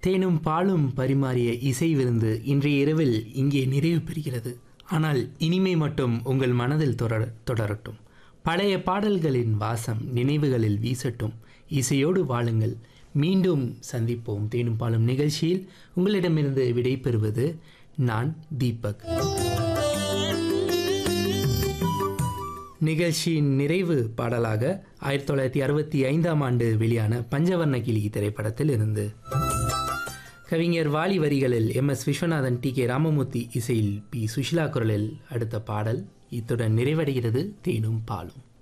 தேனும் பாலும் பரிமாறிய இசை விருந்து இன்றைய இரவில் இங்கே நிறைவு பெறுகிறது ஆனால் இனிமை மட்டும் உங்கள் மனதில் தொடர தொடரட்டும் பழைய பாடல்களின் வாசம் நினைவுகளில் வீசட்டும் இசையோடு வாழுங்கள் மீண்டும் சந்திப்போம் தேனும் பாலும் நிகழ்ச்சியில் உங்களிடமிருந்து விடைபெறுவது நான் தீபக் நிகழ்ச்சியின் நிறைவு பாடலாக ஆயிரத்தி தொள்ளாயிரத்தி அறுபத்தி ஐந்தாம் ஆண்டு வெளியான பஞ்சவர்ண கிளி திரைப்படத்தில் இருந்து கவிஞர் வாலி வரிகளில் M S Viswanathan T K Ramamoorthy இசையில் பி சுஷிலா குரலில் அடுத்த பாடல் இத்துடன் நிறைவடைகிறது தேனும் பாலும்